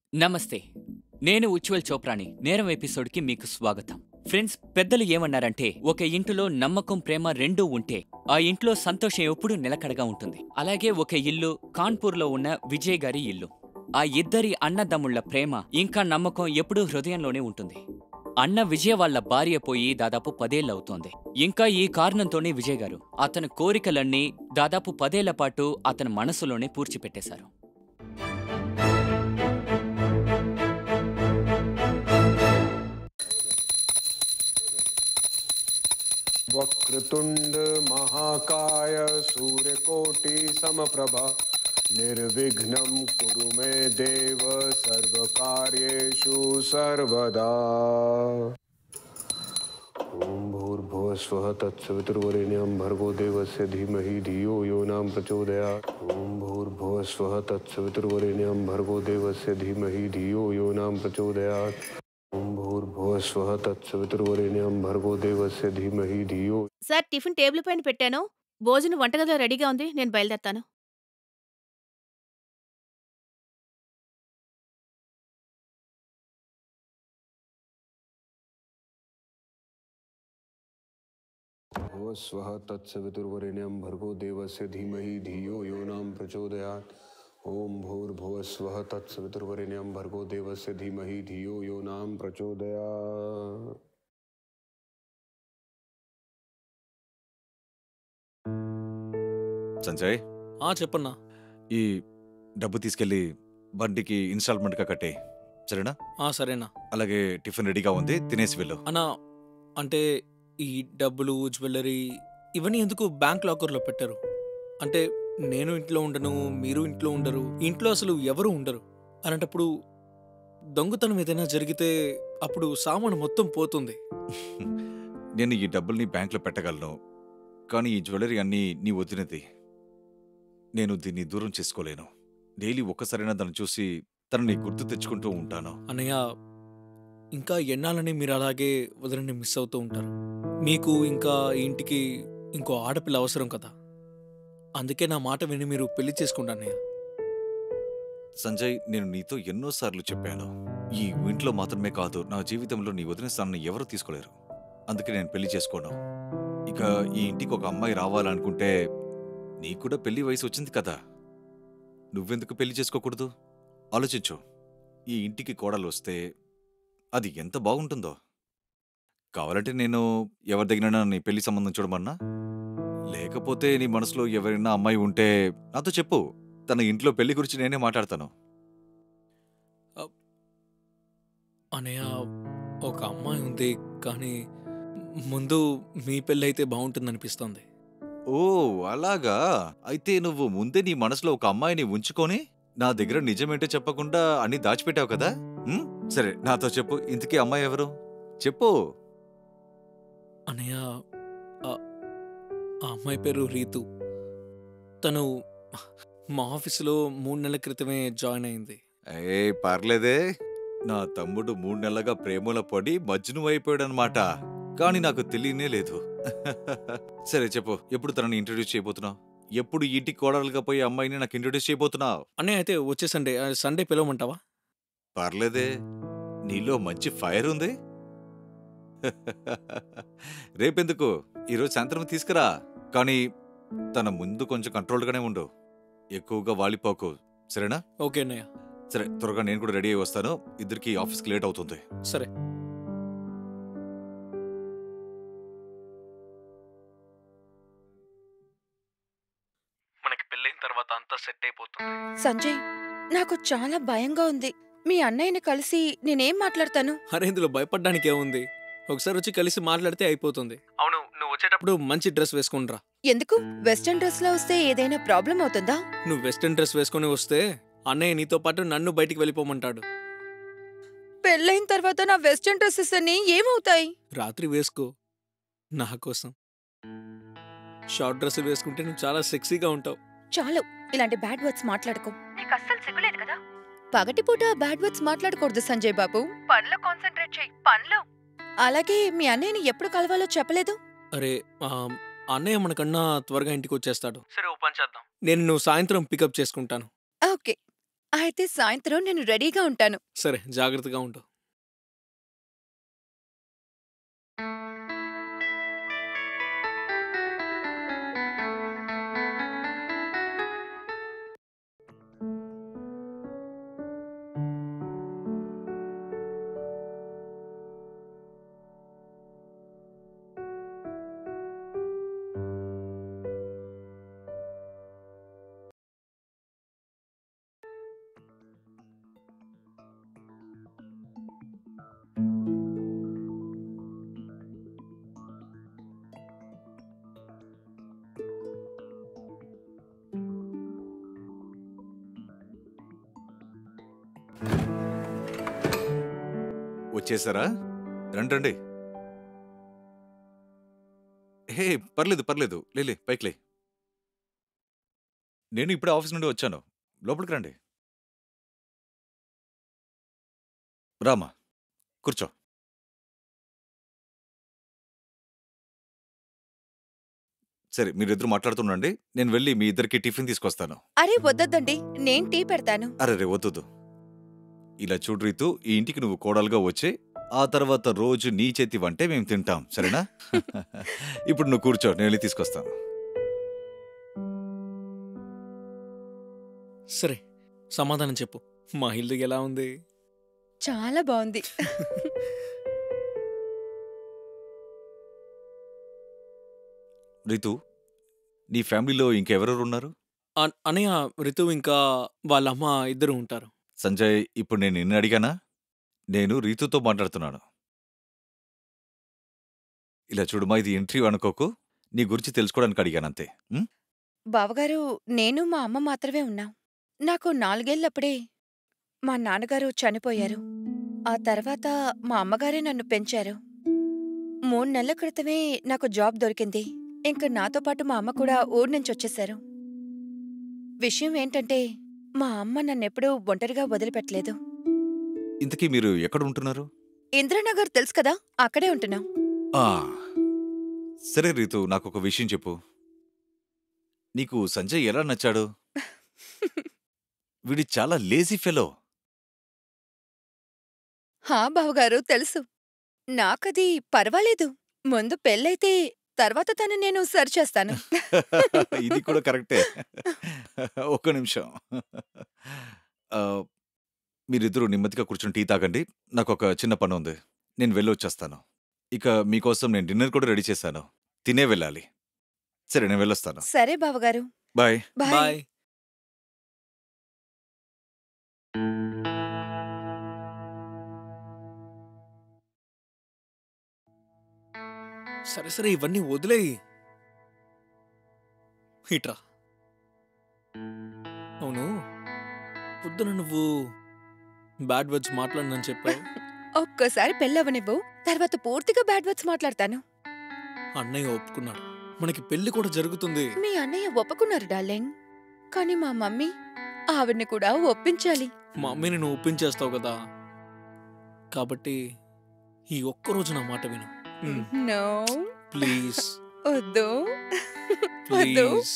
నమస్తే నేను ఉజ్వల్ చోప్రాని నేరం ఎపిసోడ్కి మీకు స్వాగతం ఫ్రెండ్స్ పెద్దలు ఏమన్నారంటే ఒక ఇంటిలో నమ్మకం ప్రేమ రెండూ ఉంటే ఆ ఇంట్లో సంతోషం ఎప్పుడూ నిలకడగా ఉంటుంది అలాగే ఒక ఇల్లు కాన్పూర్లో ఉన్న విజయ్ గారి ఇల్లు ఆ ఇద్దరి అన్నదమ్ముళ్ల ప్రేమ ఇంకా నమ్మకం ఎప్పుడూ హృదయంలోనే ఉంటుంది అన్న విజయ్ వాళ్ళ భార్య పోయి దాదాపు పదేళ్లవుతోంది ఇంకా ఈ కారణంతోనే విజయ్ గారు అతని కోరికలన్నీ దాదాపు పదేళ్ల పాటు అతని మనసులోనే పూడ్చిపెట్టేశారు वक्रतुण्ड महाकाय सूर्यकोटि समप्रभा निर्विघ्नं कुरु मे देव सर्वकार्येषु सर्वदा ॐ भूर्भुवः स्वः तत्सवितुर्वरेण्यं भर्गो देवस्य धीमहि धियो यो नाम प्रचोदयात् ॐ भूर्भुवः स्वः तत्सवितुर्वरेण्यं भर्गो देवस्य धीमहि धियो यो नाम प्रचोदयात् ॐ भूर्भुवः स्वः तत्सवितुर्वरेण्यं भर्गो देवस्य धीमहि धियो సార్ టిఫిన్ టేబుల్ పైన పెట్టాను భోజనం వంటగదిలో రెడీగా ఉంది నేను బయలుదేరతాను भुवः स्वः तत्सवितुर्वरेण्यं भर्गो देवस्य धीमहि धियो यो नाम प्रचोदयात् ॐ भूर्भुवः स्वः तत्सवितुर्वरेण्यं भर्गो देवस्य धीमहि धियो यो नाम प्रचोदयात् సంజయ్ ఆ చెప్పన్నా ఈ డబ్బు తీసుకెళ్లి బండికి ఇన్స్టాల్మెంట్గా కట్టే సరేనా ఆ సరేనా అలాగే టిఫిన్ రెడీగా ఉంది తినేసి వెళ్ళు అన్నా అంటే ఈ డబ్బులు జ్యువెలరీ ఇవన్నీ ఎందుకు బ్యాంక్ లాకర్లో పెట్టారు అంటే నేను ఇంట్లో ఉండను మీరు ఇంట్లో ఉండరు ఇంట్లో అసలు ఎవరు ఉండరు అలాంటప్పుడు దొంగతనం ఏదైనా జరిగితే అప్పుడు సామాను మొత్తం పోతుంది నేను ఈ డబ్బుల్ని బ్యాంక్లో పెట్టగలను కానీ ఈ జ్యువెలరీ అన్నీ నీ వదినది నేను దీన్ని దూరం చేసుకోలేను డైలీ ఒక్కసారైనా దాన్ని చూసి తనని గుర్తు తెచ్చుకుంటూ ఉంటాను అన్నయ్య ఇంకా ఎన్నాళ్ళని మీరు అలాగే వదిలిని మిస్ అవుతూ ఉంటారు మీకు ఇంకా ఈ ఇంటికి ఇంకో ఆడపిల్ల అవసరం కదా అందుకే నా మాట విని మీరు పెళ్లి చేసుకోండి అన్నయ్య సంజయ్ నేను నీతో ఎన్నోసార్లు చెప్పాను ఈ ఇంట్లో మాత్రమే కాదు నా జీవితంలో నీ వదిన స్థానాన్ని ఎవరు తీసుకోలేరు అందుకే నేను పెళ్లి చేసుకోను ఇక ఈ ఇంటికి ఒక అమ్మాయి రావాలనుకుంటే నీకు కూడా పెళ్లి వయసు వచ్చింది కదా నువ్వెందుకు పెళ్లి చేసుకోకూడదు ఆలోచించు ఈ ఇంటికి కోడలు వస్తే అది ఎంత బాగుంటుందో కావాలంటే నేను ఎవరి దగ్గర నీ పెళ్లి సంబంధం చూడమన్నా లేకపోతే నీ మనసులో ఎవరైనా అమ్మాయి ఉంటే నాతో చెప్పు తన ఇంట్లో పెళ్లి గురించి నేనే మాట్లాడతాను అనయ్య ఒక అమ్మాయి ఉంది కానీ ముందు మీ పెళ్ళి అయితే బాగుంటుంది అనిపిస్తుంది ఓ అలాగా అయితే నువ్వు ముందే నీ మనసులో ఒక అమ్మాయిని ఉంచుకొని నా దగ్గర నిజమేంటో చెప్పకుండా అన్ని దాచిపెట్టావు కదా ఉమ్, సరే నాతో చెప్పు ఇంతకీ అమ్మాయి ఎవరు చెప్పు అనయ్య ఆ ఆ అమ్మాయి పేరు రీతు తను మా ఆఫీసులో మూడు నెలల క్రితమే జాయిన్ అయింది ఏ పర్లేదే నా తమ్ముడు మూడు నెలలుగా ప్రేమలో పడి మజ్ను అయిపోయాడనమాట కానీ నాకు తెలియనే లేదు సరే చెప్పు ఎప్పుడు తనని ఇంట్రడ్యూస్ చేయబోతున్నావు ఎప్పుడు ఈ ఇంటికి కోడలుగా పోయే అమ్మాయిని నాకు ఇంట్రడ్యూస్ చేయబోతున్నావు అన్నయ్య అయితే వచ్చే సండే ఆ, సండే పిలవమంటావా పర్లేదే నీలో మంచి ఫైర్ ఉంది రేపెందుకు ఈరోజు సాయంత్రం తీసుకురా కానీ తన ముందు కొంచెం కంట్రోల్గానే ఉండు ఎక్కువగా వాలిపోకు సరేనా ఓకే అన్నయ్య సరే త్వరగా నేను కూడా రెడీ అయి వస్తాను ఇద్దరికి ఆఫీస్కి లేట్ అవుతుంది సరే మనకి పెళ్ళైన తర్వాత అంతా సెట్ అయిపోతుంది సంజయ్ నాకు చాలా భయంగా ఉంది మీ అన్నయ్యని కలిసి నేనేం మాట్లాడతాను అరే ఇందులో భయపడడానికి ఏముంది ఒకసారి వచ్చి కలిసి మాట్లాడితే అయిపోతుంది అవును నువ్వు వచ్చేటప్పుడు మంచి డ్రెస్ వేసుకునిరా ఎందుకు వెస్టర్న్ డ్రెస్ లో వస్తే ఏదైనా ప్రాబ్లం అవుతుందా నువ్వు వెస్టర్న్ డ్రెస్ వేసుకొని వస్తే అన్నయ్య నీతో పాటు నన్ను బయటికి వెళ్ళిపోమంటాడు పెళ్ళైన తర్వాత నా వెస్టర్న్ డ్రెస్సెస్ అన్ని ఏమవుతాయి రాత్రి వేసుకో నా కోసం షార్ట్ డ్రెస్ వేసుకుంటే నువ్వు చాలా సెక్సీగా ఉంటావు చాలు ఇలాంటి బ్యాడ్ వర్డ్స్ మాట్లాడుకో నీకు అస్సలు సిగ్గులేదు కదా పగటిపూట బ్యాడ్ వర్డ్స్ మాట్లాడకూడదు సంజయ్ బాబు పనిలో కాన్సన్ట్రేట్ చేయి పనిలో అలాగే మీ అన్నయ్యని ఎప్పుడు కలవాలో చెప్పలేదు అరే ఆ, అన్నయ్య మనకన్నా త్వరగా ఇంటికి వచ్చేస్తాడు సరే ఓ పని చేద్దాం నేను నువ్వు సాయంత్రం పికప్ చేసుకుంటాను ఓకే అయితే సాయంత్రం నేను రెడీగా ఉంటాను సరే జాగ్రత్తగా ఉండు వచ్చేసారా రండి రండి హే పర్లేదు పర్లేదు లేలే పైకిలే నేను ఇప్పుడే ఆఫీస్ నుండి వచ్చాను లోపలికి రండి రామా కూర్చో సరే మీరిద్దరు మాట్లాడుతుండండి నేను వెళ్ళి మీ ఇద్దరికి టిఫిన్ తీసుకొస్తాను అరే వద్దొద్దండి నేను టీ పెడతాను అరే రే వద్దు ఇలా చూడు రీతు ఈ ఇంటికి నువ్వు కోడలుగా వచ్చి ఆ తర్వాత రోజు నీ చేతి వంటే మేము తింటాం సరేనా ఇప్పుడు నువ్వు కూర్చో నేను వెళ్ళి తీసుకొస్తాను సరే సమాధానం చెప్పు మా ఇల్లు ఎలా ఉంది చాలా బాగుంది రీతు నీ ఫ్యామిలీలో ఇంకెవరెవరు ఉన్నారు అన్- అనయ్య రితువు ఇంకా వాళ్ళ అమ్మ ఇద్దరు ఉంటారు సంజయ్ ఇప్పుడు నేను నిన్ను అడిగానా నేను రీతుతో మాట్లాడుతున్నాను ఇలా చూడుమా ఇది ఇంటర్వ్యూ అనుకోకు నీ గురించి తెలుసుకోవడానికి అడిగానంతే ఉం? బావగారు నేను మా అమ్మ మాత్రమే ఉన్నాం నాకు నాలుగేళ్లప్పుడే మా నాన్నగారు చనిపోయారు ఆ తర్వాత మా అమ్మగారే నన్ను పెంచారు మూడు నెలల క్రితమే నాకు జాబ్ దొరికింది ఇంక నాతో పాటు మా అమ్మ కూడా ఊరు నుంచి వచ్చేశారు విషయం ఏంటంటే మా అమ్మ నన్నెప్పుడూ ఒంటరిగా వదిలిపెట్టలేదు ఇంతకీ మీరు ఎక్కడ ఉంటున్నారు ఇంద్రనగర్ తెలుసు కదా అక్కడే ఉంటున్నాం ఆ, సరే రీతు నాకు ఒక విషయం చెప్పు నీకు సంజయ్ ఎలా నచ్చాడు వీడి చాలా లేజీ ఫెలో హా బావగారు తెలుసు నాకది పర్వాలేదు ముందు పెళ్ళైతే తర్వాత తను నేను సరిచేస్తాను ఇది కూడా కరెక్టే ఒక్క నిమిషం ఆ, మీరిద్దరూ నెమ్మదిగా కూర్చొని టీ తాగండి నాకు ఒక చిన్న పని ఉంది నేను వెళ్ళి వచ్చేస్తాను ఇక మీకోసం నేను డిన్నర్ కూడా రెడీ చేశాను తినే వెళ్ళాలి సరే నేను వెళ్ళొస్తాను సరే బావగారు బాయ్ బాయ్ బాయ్ సరే సరే ఇవన్నీ వదిలేయి ఇట్రా అవును పొద్దున నువ్వు బ్యాడ్ వర్డ్స్ మాట్లాడనని చెప్పావు ఒక్కసారి పెళ్ళవనివ్వు తర్వాత పూర్తిగా బ్యాడ్ వర్డ్స్ మాట్లాడతాను అన్నయ్య ఒప్పుకున్నాడు మనకి పెళ్లి కూడా జరుగుతుంది మీ అన్నయ్య ఒప్పుకున్నారు డార్లింగ్ కానీ మా మమ్మీ ఆవిడ్ని కూడా ఒప్పించాలి మా అమ్మని నువ్వు ఒప్పించేస్తావు కదా కాబట్టి ఈ ఒక్కరోజు నా మాట విను నో ప్లీజ్ వద్దు వద్దు ప్లీజ్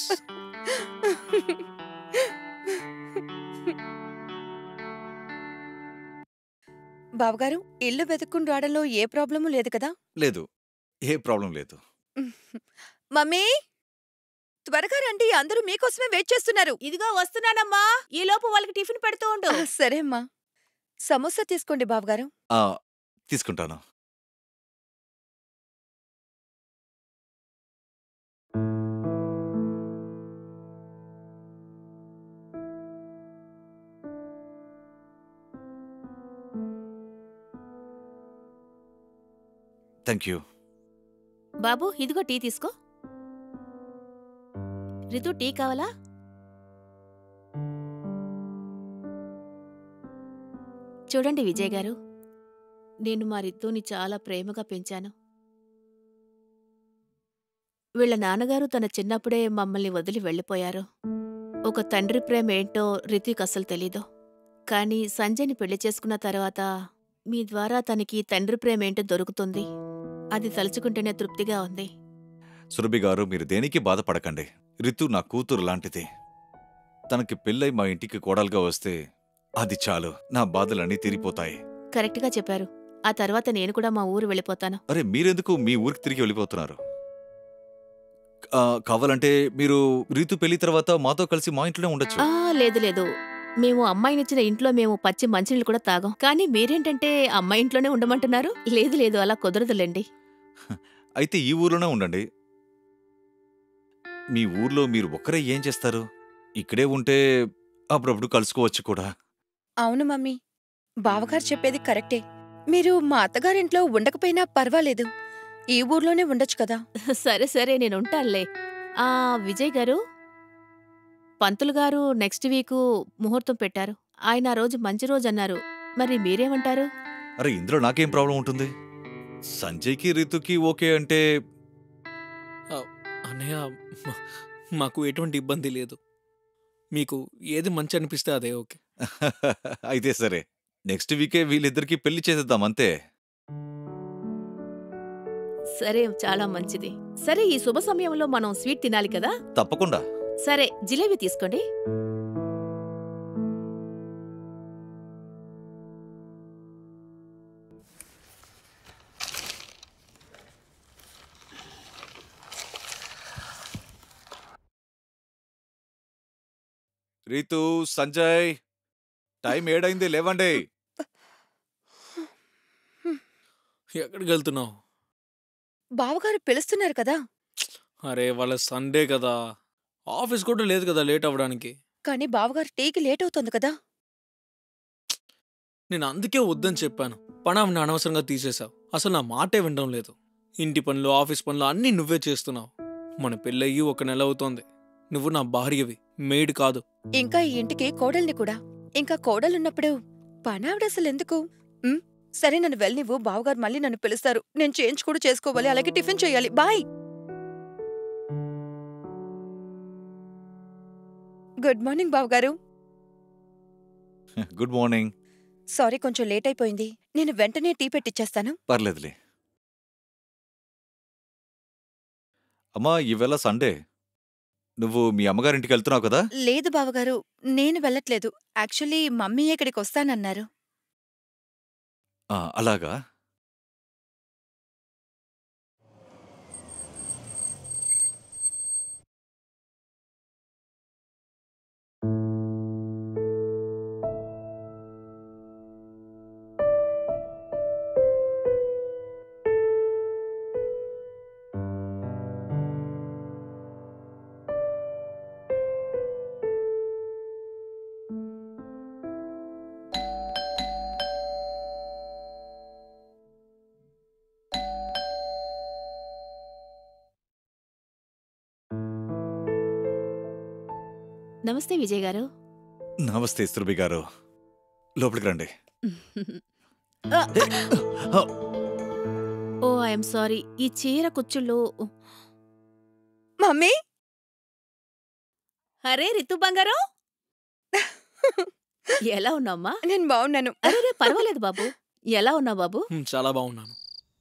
బావగారు ఇల్లు వెతుక్కుని రావడంలో ఏ ప్రాబ్లము లేదు కదా లేదు ఏ ప్రాబ్లం లేదు మమ్మీ త్వరగా రండి అందరూ మీకోసమే వెయిట్ చేస్తున్నారు ఇదిగో వస్తున్నానమ్మా ఈ లోపు వాళ్ళకి టిఫిన్ పెడుతూ ఉండు ఆ, సరే అమ్మా సమోసా తీసుకోండి బావగారు ఆ, తీసుకుంటాను థ్యాంక్ యూ బాబు ఇదిగో టీ తీసుకో రితు టీ కావాలా చూడండి విజయ్ గారు నేను మా రితుని చాలా ప్రేమగా పెంచాను వీళ్ళ నాన్నగారు తన చిన్నప్పుడే మమ్మల్ని వదిలి వెళ్ళిపోయారు ఒక తండ్రి ప్రేమ ఏంటో రితుకి అసలు తెలీదు కానీ సంజయ్ని పెళ్లి చేసుకున్న తర్వాత మీ ద్వారా తనకి తండ్రి ప్రేమ ఏంటో దొరుకుతుంది అది తలుచుకుంటేనే తృప్తిగా ఉంది సురభి గారు మీరు దేనికి బాధపడకండి రితు నా కూతురు లాంటిది తనకి పెళ్ళై మా ఇంటికి కోడలుగా వస్తే అది చాలు నా బాధలన్నీ తీరిపోతాయి కరెక్ట్గా చెప్పారు ఆ తర్వాత నేను కూడా మా ఊరు వెళ్ళిపోతాను అరే మీరెందుకు మీ ఊరికి తిరిగి వెళ్ళిపోతున్నారు ఆ, కావాలంటే మీరు రీతు పెళ్లి తర్వాత మాతో కలిసి మా ఇంట్లోనే ఉండొచ్చు ఆ లేదు లేదు మేము అమ్మాయినిచ్చిన ఇంట్లో మేము పచ్చి మంచినీళ్ళు కూడా తాగాం కానీ మీరేంటంటే అమ్మాయి ఇంట్లోనే ఉండమంటున్నారు లేదు లేదు అలా కుదరదులేండి అయితే ఈ ఊర్లోనే ఉండండి మీ ఊర్లో మీరు ఒక్కరే ఏం చేస్తారు ఇక్కడే ఉంటే అప్పుడప్పుడు కలుసుకోవచ్చు కూడా అవును మమ్మీ బావగారు చెప్పేది కరెక్టే మీరు మా అత్తగారింట్లో ఉండకపోయినా పర్వాలేదు ఈ ఊర్లోనే ఉండొచ్చు కదా సరే సరే నేను ఉంటానులే ఆ విజయ్ గారు పంతులు గారు నెక్స్ట్ వీకు ముహూర్తం పెట్టారు ఆయన ఆ రోజు మంచి రోజు అన్నారు మరి మీరేమంటారు అరే ఇందులో నాకేం ప్రాబ్లం ఉంటుంది సంజయ్కి రీతుకి ఓకే అంటే అన్నయ్య మా- మాకు ఎటువంటి ఇబ్బంది లేదు మీకు ఏది మంచి అనిపిస్తే అదే ఓకే అయితే సరే నెక్స్ట్ వీకే వీళ్ళిద్దరికి పెళ్లి చేసేద్దాం అంతే సరే చాలా మంచిది సరే ఈ శుభ సమయంలో మనం స్వీట్ తినాలి కదా తప్పకుండా సరే జిలేబీ తీసుకోండి రీతు సంజయ్ టైం ఏడైంది లేవండి ఎక్కడికి వెళ్తున్నావు బావగారు పిలుస్తున్నారు కదా అరే వాళ్ళ సండే కదా ఆఫీస్ కూడా లేదు కదా లేట్ అవ్వడానికి కానీ బావగారు టీకి లేట్ అవుతుంది కదా నేను అందుకే వద్దని చెప్పాను పనాన్ని అనవసరంగా తీసేశావు అసలు నా మాటే వినడం లేదు ఇంటి పనులు ఆఫీస్ పనులు అన్నీ నువ్వే చేస్తున్నావు మన పెళ్ళయ్యి ఒక నెల అవుతోంది నువ్వు నా భార్యవి మేడ్ కాదు ఇంకా ఈ ఇంటికి కోడల్ని కూడా ఇంకా కోడలున్నప్పుడు పనావిడ అసలు ఎందుకు ఉమ్, సరే నన్ను వెళ్ళనివ్వు బావగారు మళ్ళీ నన్ను పిలుస్తారు నేను చేంజ్ కూడా చేసుకోవాలి అలాగే టిఫిన్ చేయాలి బాయ్ గుడ్ మార్నింగ్ బావగారు గుడ్ మార్నింగ్ సారీ కొంచెం లేట్ అయిపోయింది నేను వెంటనే టీ పెట్టిచ్చేస్తాను పర్లేదులే అమ్మా ఈవేళ సండే నువ్వు మీ అమ్మగారింటికి వెళ్తున్నావు కదా లేదు బావగారు నేను వెళ్ళట్లేదు యాక్చువల్లీ మమ్మీ ఇక్కడికి వస్తానన్నారు ఆ, అలాగా నమస్తే విజయ్ గారు నమస్తే సురభి గారు లోపలికి రండి ఓ ఐఎమ్ సారీ ఈ చీర కుచ్చుళ్ళు మమ్మీ అరే రితు బంగారం ఎలా ఉన్నామ్మా నేను బాగున్నాను అరే రే, పర్వాలేదు బాబు ఎలా ఉన్నావు బాబు హ్మ్, చాలా బాగున్నాను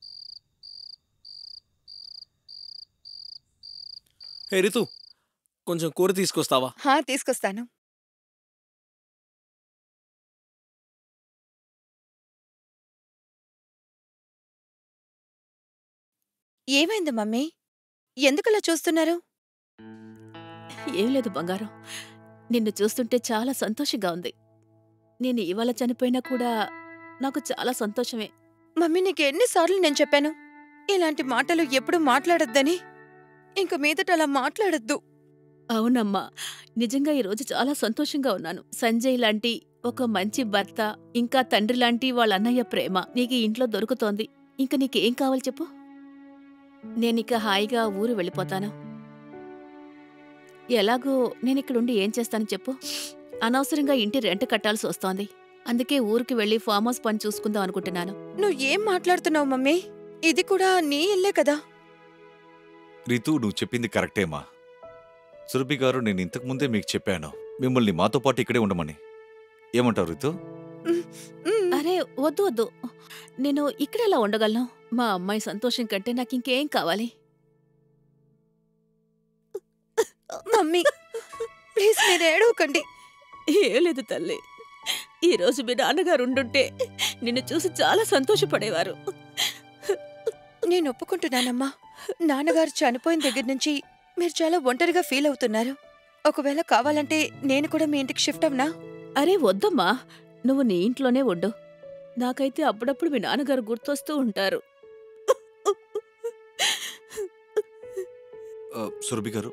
హే రితు కొంచెం కూర తీసుకొస్తావా హా తీసుకొస్తాను ఏమైంది మమ్మీ ఎందుకలా చూస్తున్నారు ఏం లేదు బంగారం నిన్ను చూస్తుంటే చాలా సంతోషంగా ఉంది నేను ఇవాళ చనిపోయినా కూడా నాకు చాలా సంతోషమే మమ్మీ నీకు ఎన్నిసార్లు నేను చెప్పాను ఇలాంటి మాటలు ఎప్పుడు మాట్లాడొద్దని ఇంక మీదట అలా మాట్లాడొద్దు అవునమ్మా నిజంగా ఈరోజు చాలా సంతోషంగా ఉన్నాను సంజయ్ లాంటి ఒక మంచి భర్త ఇంకా తండ్రి లాంటి వాళ్ళ అన్నయ్య ప్రేమ నీకు ఈ ఇంట్లో దొరుకుతోంది ఇంక నీకేం కావాలి చెప్పు నేనిక హాయిగా ఊరు వెళ్ళిపోతాను ఎలాగో నేనిక్కడుండి ఏం చేస్తాను చెప్పు అనవసరంగా ఇంటి రెంట్ కట్టాల్సి వస్తోంది అందుకే ఊరికి వెళ్ళి ఫామ్ హౌస్ పని చూసుకుందాం అనుకుంటున్నాను నువ్వు ఏం మాట్లాడుతున్నావు మమ్మీ ఇది కూడా నీ ఇల్లే కదా రితు నువ్వు చెప్పింది కరెక్టేమా సురభి గారు నేను ఇంతకు ముందే మీకు చెప్పాను మిమ్మల్ని మాతో పాటు ఇక్కడే ఉండమని ఏమంటావు రితు మ్మ్. అరే వద్దు వద్దు నేను ఇక్కడెలా ఉండగలను మా అమ్మాయి సంతోషం కంటే నాకు ఇంకేం కావాలి మమ్మీ ప్లీజ్ మీరు ఏడవకండి ఏం లేదు తల్లి ఈ రోజు మీ నాన్నగారు ఉండుంటే నిన్ను చూసి చాలా సంతోషపడేవారు నేను ఒప్పుకుంటున్నానమ్మా నాన్నగారు చనిపోయిన దగ్గర నుంచి మీరు చాలా ఒంటరిగా ఫీల్ అవుతున్నారు ఒకవేళ కావాలంటే నేను కూడా మీ ఇంటికి షిఫ్ట్ అవునా అరే వద్దమ్మా నువ్వు నీ ఇంట్లోనే ఉండు నాకైతే అప్పుడప్పుడు మీ నాన్నగారు గుర్తొస్తూ ఉంటారు ఆ, సురభి గారు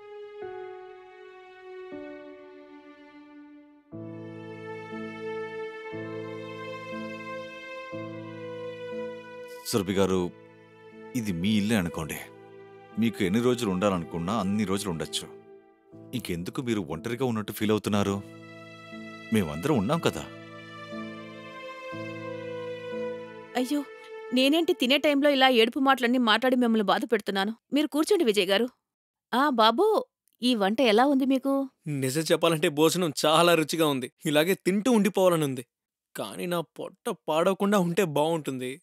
సురభి గారు ఇది మీ ఇల్లే అనుకోండి మీకు ఎన్ని రోజులు ఉండాలనుకున్నా అన్ని రోజులు ఉండొచ్చు ఇంకెందుకు మీరు ఒంటరిగా ఉన్నట్టు ఫీల్ అవుతున్నారు మేమందరం ఉన్నాం కదా అయ్యో నేనేంటి తినే టైంలో ఇలా ఏడుపు మాటలన్నీ మాట్లాడి మిమ్మల్ని బాధ పెడుతున్నాను మీరు కూర్చోండి విజయ్ గారు ఆ బాబూ ఈ వంట ఎలా ఉంది మీకు నిజం చెప్పాలంటే భోజనం చాలా రుచిగా ఉంది ఇలాగే తింటూ ఉండిపోవాలని ఉంది కానీ నా పొట్ట పాడవకుండా ఉంటే బాగుంటుంది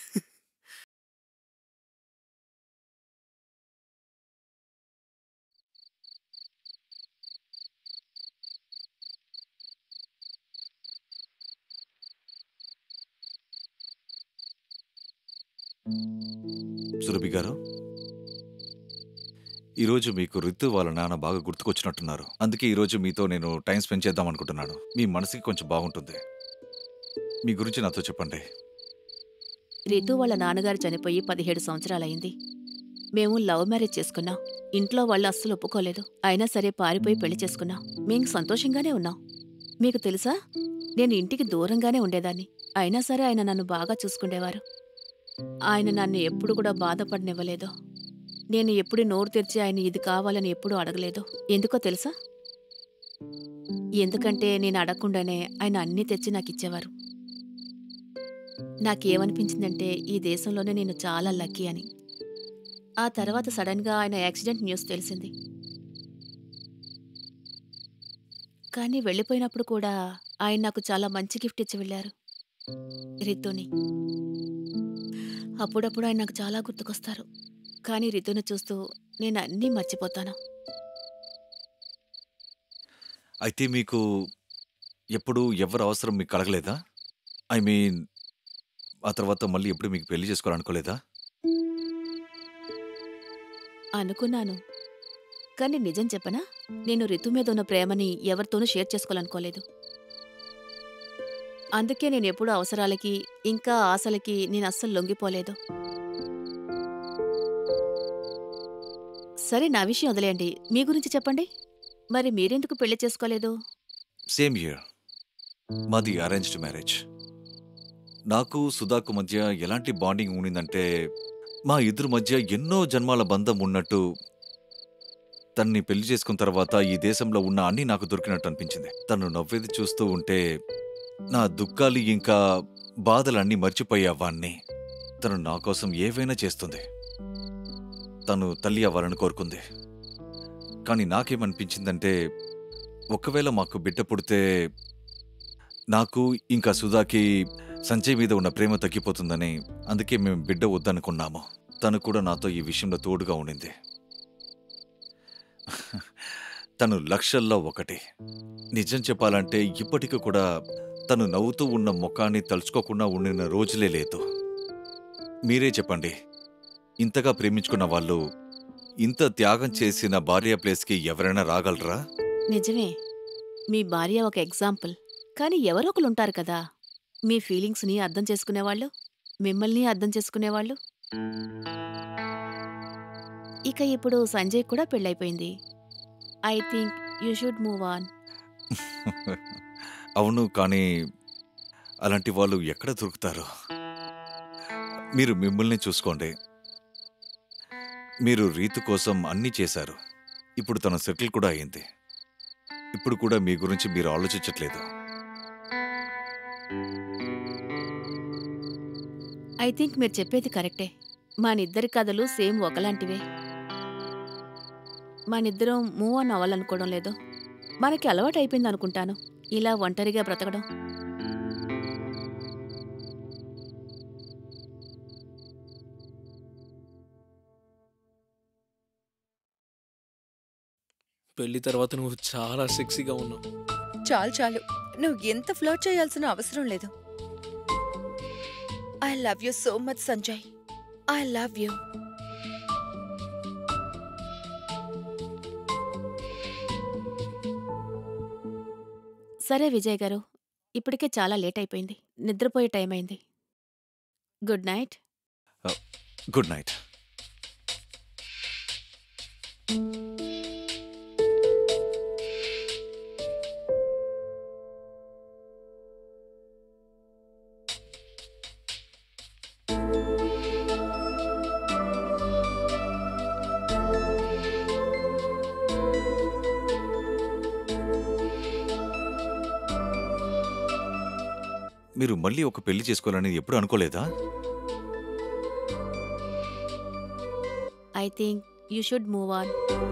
సురభి గారు ఈరోజు మీకు రితు వాళ్ళ నాన్న బాగా గుర్తుకొచ్చినట్టున్నారు అందుకే ఈరోజు మీతో నేను టైం స్పెండ్ చేద్దాం అనుకుంటున్నాను మీ మనసుకి కొంచెం బాగుంటుంది మీ గురించి నాతో చెప్పండి రితు వాళ్ళ నాన్నగారు చనిపోయి పదిహేడు సంవత్సరాలయింది మేము లవ్ మ్యారేజ్ చేసుకున్నాం ఇంట్లో వాళ్ళు అస్సలు ఒప్పుకోలేదు అయినా సరే పారిపోయి పెళ్లి చేసుకున్నాం మేము సంతోషంగానే ఉన్నాం మీకు తెలుసా నేను ఇంటికి దూరంగానే ఉండేదాన్ని అయినా సరే ఆయన నన్ను బాగా చూసుకుండేవారు ఆయన నన్ను ఎప్పుడు కూడా బాధపడనివ్వలేదు నేను ఎప్పుడు నోరు తెరిచి ఆయన ఇది కావాలని ఎప్పుడూ అడగలేదు ఎందుకో తెలుసా ఎందుకంటే నేను అడగకుండానే ఆయన అన్నీ తెచ్చి నాకు ఇచ్చేవారు నాకేమనిపించిందంటే ఈ దేశంలోనే నేను చాలా లక్కీ అని ఆ తర్వాత సడన్గా ఆయన యాక్సిడెంట్ న్యూస్ తెలిసింది కానీ వెళ్ళిపోయినప్పుడు కూడా ఆయన నాకు చాలా మంచి గిఫ్ట్ ఇచ్చి వెళ్ళారు రితుని అప్పుడప్పుడు ఆయన నాకు చాలా గుర్తుకొస్తారు కానీ రితుని చూస్తూ నేను అన్నీ మర్చిపోతాను అయితే మీకు ఎప్పుడు ఎవరు అవసరం మీకు కలగలేదా ఐ మీన్ ఆ తర్వాత మళ్ళీ ఎప్పుడు మీకు పెళ్లి చేసుకోవాలనుకోలేదా అనుకున్నాను కానీ నిజం చెప్పనా నేను రితు మీద ఉన్న ప్రేమని ఎవరితోనూ షేర్ చేసుకోవాలనుకోలేదు అందుకే నేను ఎప్పుడూ అవసరాలకి ఇంకా ఆశలకి నేను అస్సలు లొంగిపోలేదు సరే నా విషయం వదిలేయండి మీ గురించి చెప్పండి మరి మీరెందుకు పెళ్లి చేసుకోలేదు సేమ్ ఇయర్ మాది అరేంజ్డ్ మ్యారేజ్ నాకు సుధాకు మధ్య ఎలాంటి బాండింగ్ ఉండిందంటే మా ఇద్దరి మధ్య ఎన్నో జన్మాల బంధం ఉన్నట్టు తన్ని పెళ్లి చేసుకున్న తర్వాత ఈ దేశంలో ఉన్న అన్ని నాకు దొరికినట్టు అనిపించింది తను నవ్వేది చూస్తూ ఉంటే నా దుఃఖాలు ఇంకా బాధలన్నీ మర్చిపోయేవాణ్ణి తను నా కోసం ఏవైనా చేస్తుంది తను తల్లి అవ్వాలని కోరుకుంది కానీ నాకేమనిపించిందంటే ఒకవేళ మాకు బిడ్డ పుడితే నాకు ఇంకా సుధాకి సంజయ్ మీద ఉన్న ప్రేమ తగ్గిపోతుందని అందుకే మేము బిడ్డ వద్దనుకున్నాము తను కూడా నాతో ఈ విషయంలో తోడుగా ఉండింది తను లక్షల్లో ఒకటి నిజం చెప్పాలంటే ఇప్పటికీ కూడా తను నవ్వుతూ ఉన్న ముఖాన్ని తలుచుకోకుండా ఉండిన రోజులే లేదు మీరే చెప్పండి ఇంతగా ప్రేమించుకున్న వాళ్ళు ఇంత త్యాగం చేసిన భార్య ప్లేస్కి ఎవరైనా రాగలరా నిజమే మీ భార్య ఒక ఎగ్జాంపుల్ కానీ ఎవరో ఒకరు ఉంటారు కదా మీ ఫీలింగ్స్ని అర్థం చేసుకునేవాళ్ళు మిమ్మల్ని అర్థం చేసుకునేవాళ్ళు ఇక ఇప్పుడు సంజయ్ కూడా పెళ్ళైపోయింది I think you should move on అవును కానీ అలాంటి వాళ్ళు ఎక్కడ దొరుకుతారు మీరు మిమ్మల్ని చూసుకోండి మీరు రీతు కోసం అన్నీ చేశారు ఇప్పుడు తన సెటిల్ కూడా అయింది ఇప్పుడు కూడా మీ గురించి మీరు ఆలోచించట్లేదు ఐ థింక్ మీరు చెప్పేది కరెక్టే మనిద్దరి కథలు సేమ్ ఒకలాంటివే మనిద్దరం మూవ్ ఆన్ అవ్వాలనుకోవడం లేదు మనకి అలవాటు అయిపోయింది అనుకుంటాను ఇలా ఒంటరిగా బ్రతకడం పెళ్లి తర్వాత నువ్వు చాలా సెక్సీగా ఉన్నావు చాలు చాలు నువ్వు ఎంత ఫ్లర్ట్ చేయాల్సిన అవసరం లేదు I love you so much Sanjay I love you సరే విజయ్ గారు ఇప్పటికే చాలా లేట్ అయిపోయింది నిద్రపోయే టైం అయింది గుడ్ నైట్ గుడ్ నైట్ మీరు మళ్ళీ ఒక పెళ్లి చేసుకోవాలని ఎప్పుడు అనుకోలేదా I think you should move on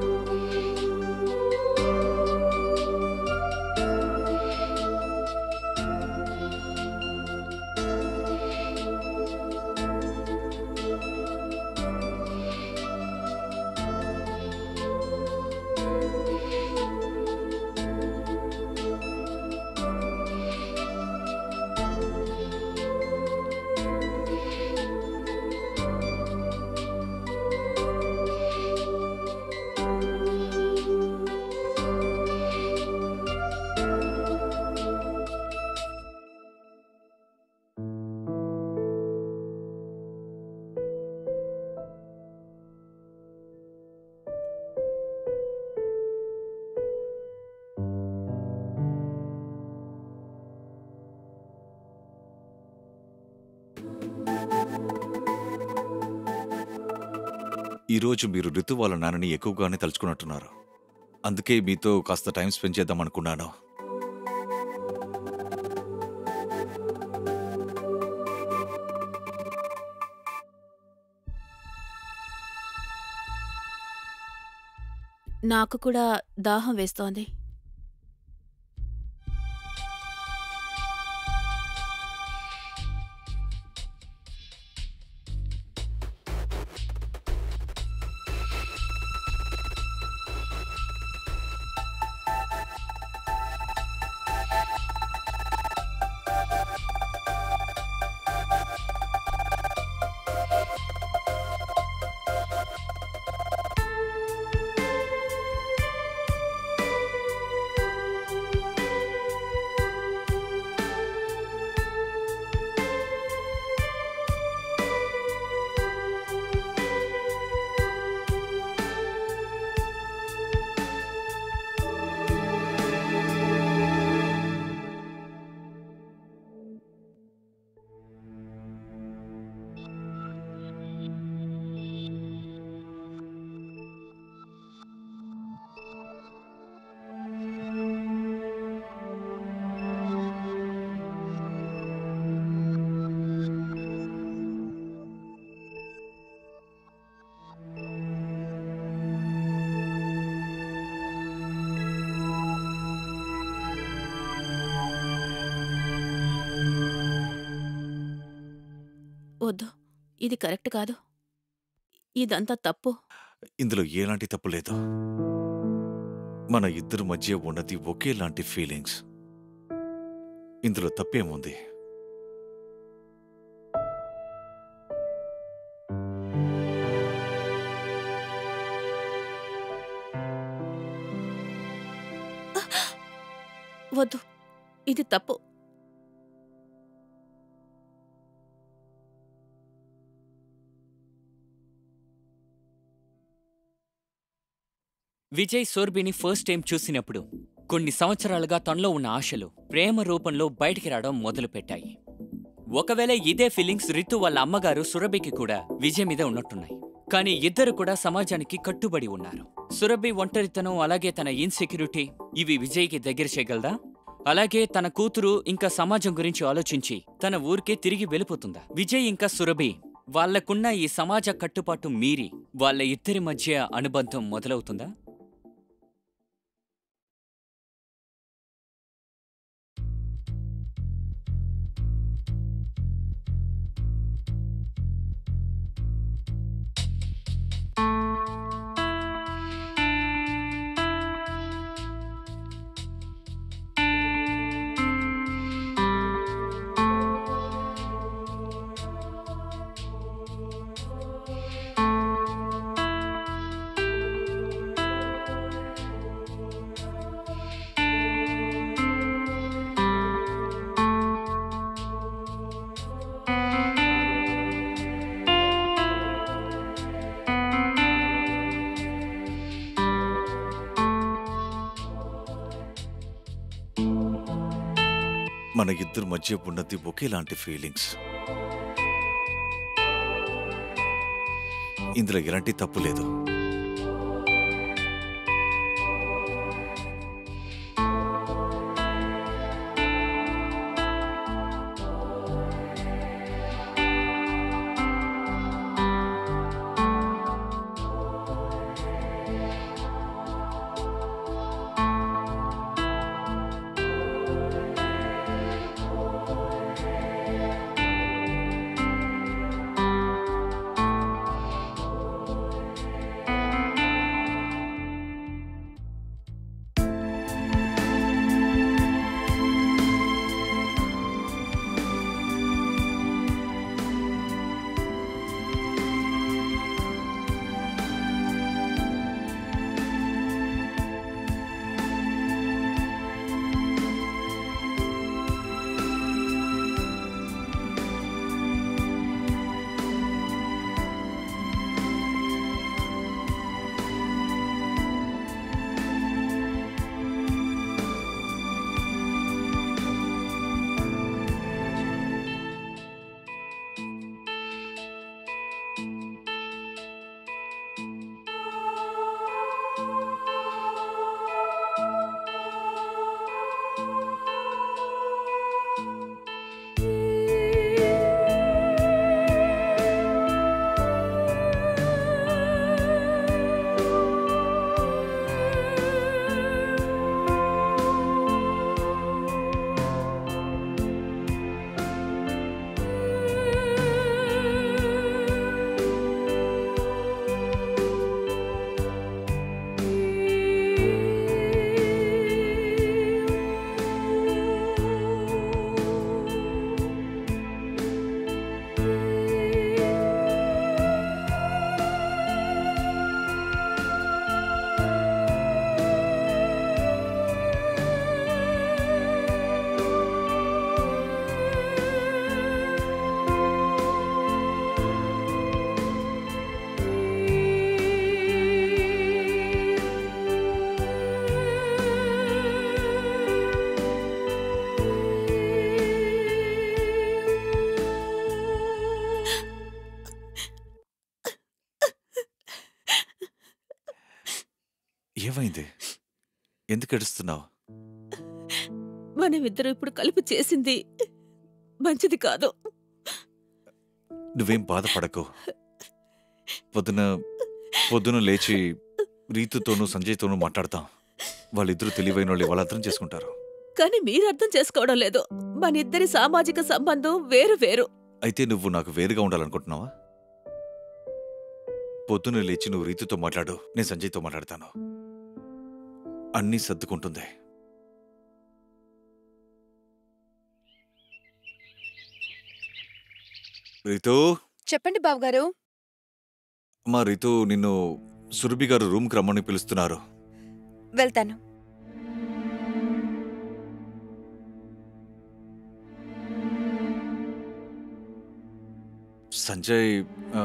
ఈరోజు మీరు ఋతు వాళ్ళ నాన్నని ఎక్కువగానే తలుచుకున్నట్టున్నారు అందుకే మీతో కాస్త టైం స్పెండ్ చేద్దాం అనుకున్నాను నాకు కూడా దాహం వేస్తోంది వద్దు ఇది కరెక్ట్ కాదు ఇదంతా తప్పు ఇందులో ఎలాంటి తప్పు లేదు మన ఇద్దరి మధ్య ఉన్నది ఒకేలాంటి ఫీలింగ్స్ ఇందులో తప్పేముంది వద్దు ఇది తప్పు విజయ్ సోర్బిని ఫస్ట్ టైం చూసినప్పుడు కొన్ని సంవత్సరాలుగా తనలో ఉన్న ఆశలు ప్రేమ రూపంలో బయటికి రావడం మొదలుపెట్టాయి ఒకవేళ ఇదే ఫీలింగ్స్ రితు వాళ్ళ అమ్మగారు సురభికి కూడా విజయ్ మీద ఉన్నట్టున్నాయి కానీ ఇద్దరు కూడా సమాజానికి కట్టుబడి ఉన్నారు సురభి ఒంటరితనం అలాగే తన ఇన్సెక్యూరిటీ ఇవి విజయ్కి దగ్గర చేయగలదా అలాగే తన కూతురు ఇంకా సమాజం గురించి ఆలోచించి తన ఊరికే తిరిగి వెళ్ళిపోతుందా విజయ్ ఇంకా సురభి వాళ్లకున్న ఈ సమాజ కట్టుబాటు మీరి వాళ్ళ ఇద్దరి మధ్య అనుబంధం మొదలవుతుందా మన ఇద్దరి మధ్య ఉన్నది ఒకేలాంటి ఫీలింగ్స్ ఇందులో ఎలాంటి తప్పు లేదు ఏమైంది ఎందుకు ఏడుస్తున్నావు మనమిద్దరం ఇప్పుడు కలిపి చేసింది మంచిది కాదు నువ్వేం బాధపడకు పొద్దున పొద్దున లేచి రీతుతోనూ సంజయ్తోనూ మాట్లాడతాం వాళ్ళిద్దరూ తెలివైన వాళ్ళు వాళ్ళు అర్థం చేసుకుంటారు కానీ మీరు అర్థం చేసుకోవడం లేదు మన ఇద్దరి సామాజిక సంబంధం వేరు వేరు అయితే నువ్వు నాకు వేరుగా ఉండాలనుకుంటున్నావా పొద్దున లేచి నువ్వు రీతుతో మాట్లాడు నేను సంజయ్తో మాట్లాడతాను అన్నీ సర్దుకుంటుంది రీతు చెప్పండి బావగారు మా రీతు నిన్ను సురభి గారు రూమ్కి రమ్మని పిలుస్తున్నారు వెళ్తాను సంజయ్ ఆ,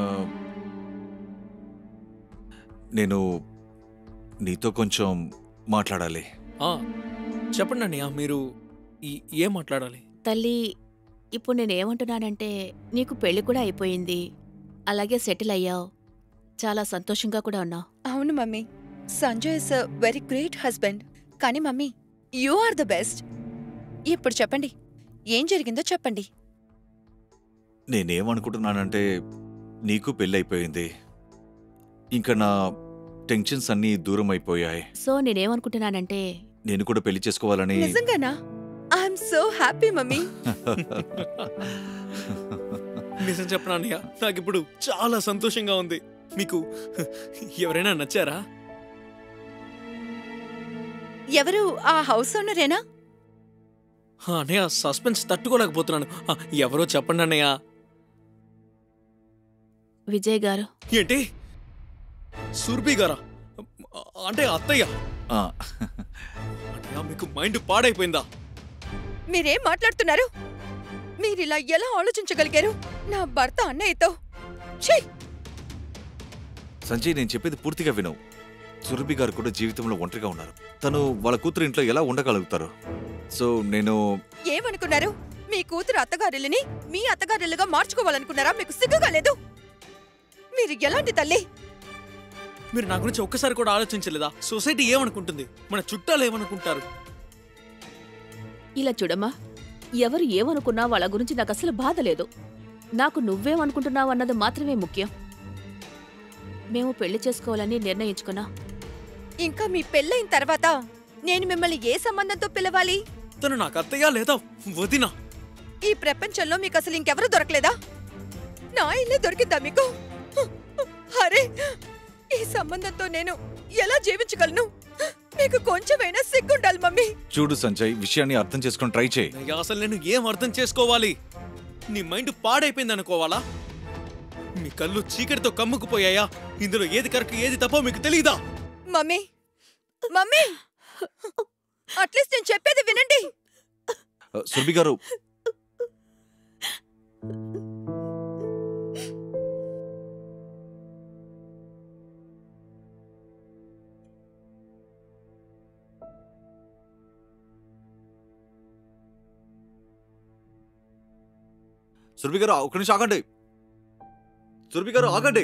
నేను నీతో కొంచెం మాట్లాడాలి ఆ, చెప్పండి అన్నయ్య మీరు ఈ- ఏం మాట్లాడాలి తల్లి ఇప్పుడు నేనేమంటున్నానంటే నీకు పెళ్లి కూడా అయిపోయింది అలాగే సెటిల్ అయ్యావు చాలా సంతోషంగా కూడా ఉన్నావు అవును mummy Sanjay is a very great husband కానీ mummy you are the best ఇప్పుడు చెప్పండి ఏం జరిగిందో చెప్పండి నేనేమనుకుంటున్నానంటే నీకు పెళ్ళైపోయింది ఇంకా నా టెన్షన్స్ అన్నీ దూరం అయిపోయాయి సో నేనేమనుకుంటున్నానంటే నేను కూడా పెళ్లి చేసుకోవాలని నిజంగానా ఐఎమ్ సో హ్యాపీ మమ్మీ నిజం చెప్పనా అన్నయ్య నాకు ఇప్పుడు చాలా సంతోషంగా ఉంది మీకు ఎవరైనా నచ్చారా ఎవరు ఆ హౌస్ ఓనరేనా ఆ, అన్నయ్య సస్పెన్స్ తట్టుకోలేకపోతున్నాను ఆ, ఎవరో చెప్పండి అన్నయ్య విజయ్ గారు ఏంటి సుర్భి గారా అంటే అత్తయ్య ఆ, అన్నయ్య మీకు మైండ్ పాడైపోయిందా మీరేం మాట్లాడుతున్నారు మీరిలా ఎలా ఆలోచించగలిగారు నా భర్త అన్నయ్యతో ఛీ సంజయ్ నేను చెప్పేది పూర్తిగా వినవు సురభి గారు కూడా జీవితంలో ఒంటరిగా ఉన్నారు తను వాళ్ళ కూతురు ఇంట్లో ఎలా ఉండగలుగుతారు సో నేను ఏమనుకున్నారు మీ కూతురు అత్తగారిల్లని మీ అత్తగారిల్లుగా మార్చుకోవాలనుకున్నారా మీకు సిగ్గుగా లేదు మీరు ఎలాంటి తల్లి మీరు నా గురించి ఒక్కసారి కూడా ఆలోచించలేదా సొసైటీ ఏమనుకుంటుంది మన చుట్టాలు ఏమనుకుంటారు ఇలా చూడమ్మా ఎవరు ఏమనుకున్నా వాళ్ళ గురించి నాకు అసలు బాధ లేదు నాకు నువ్వేమనుకుంటున్నావు అన్నది మాత్రమే ముఖ్యం మేము పెళ్లి చేసుకోవాలని నిర్ణయించుకున్నాం ఇంకా మీ పెళ్ళైన తర్వాత నేను మిమ్మల్ని ఏ సంబంధంతో పిలవాలి తను నాకు అత్తయ్య లేదా వదినా ఈ ప్రపంచంలో మీకు అసలు ఇంకెవరు దొరకలేదా నా ఇల్లే దొరికిందా మీకు అరే ఈ సంబంధంతో నేను ఎలా జీవించగలను మీకు కొంచెమైనా సిగ్గుండాలి మమ్మీ చూడు సంజయ్ విషయాన్ని అర్థం చేసుకొని ట్రై చేయి అయ్యా, అసలు నేను ఏం అర్థం చేసుకోవాలి నీ మైండ్ పాడైపోయింది అనుకోవాలా మీ కళ్ళు చీకటితో కమ్ముకుపోయాయా ఇందులో ఏది కరెక్ట్ ఏది తప్పో మీకు తెలీదా మమ్మీ మమ్మీ అట్లీస్ట్ నేను చెప్పేది వినండి ఆ, సురభి గారు సురభి గారు ఒక నిమిషం ఆగండి సురభి గారు ఆగండి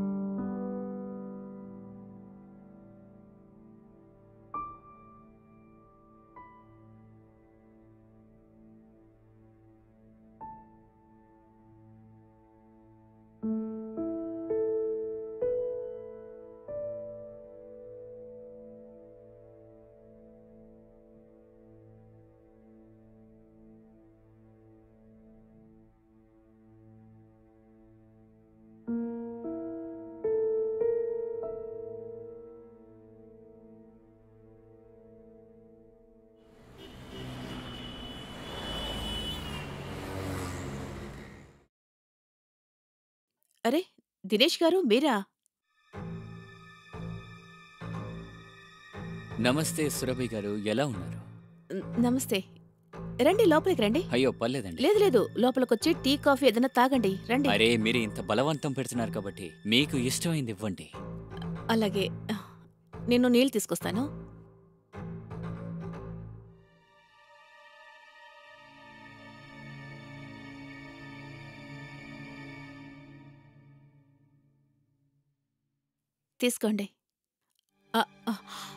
అరే దినేష్ గారు మీరా నమస్తే సురభి గారు ఎలా ఉన్నారు న- నమస్తే రండి లోపలికి రండి అయ్యో పర్లేదండి లేదు లేదు లోపలికొచ్చి టీ కాఫీ ఏదైనా తాగండి రండి అరే మీరు ఇంత బలవంతం పెడుతున్నారు కాబట్టి మీకు ఇష్టమైంది ఇవ్వండి అలాగే నేను నీళ్ళు తీసుకొస్తాను తీసుకోండి ఆ, ఆ.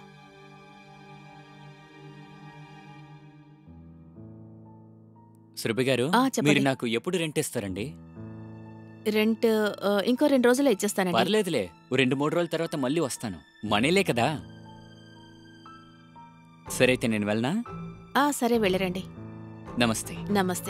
సురభి గారు ఆ, మీరు చెప్పండి నాకు ఎప్పుడు రెంట్ ఇస్తారండి రెంట్ ఆ, ఇంకో రెండు రోజుల్లో ఇచ్చేస్తానండి పర్లేదులే ఓ రెండు మూడు రోజుల తర్వాత మళ్ళీ వస్తాను మనీలే కదా సరే అయితే నేను వెళ్ళనా ఆ సరే వెళ్ళరండి నమస్తే నమస్తే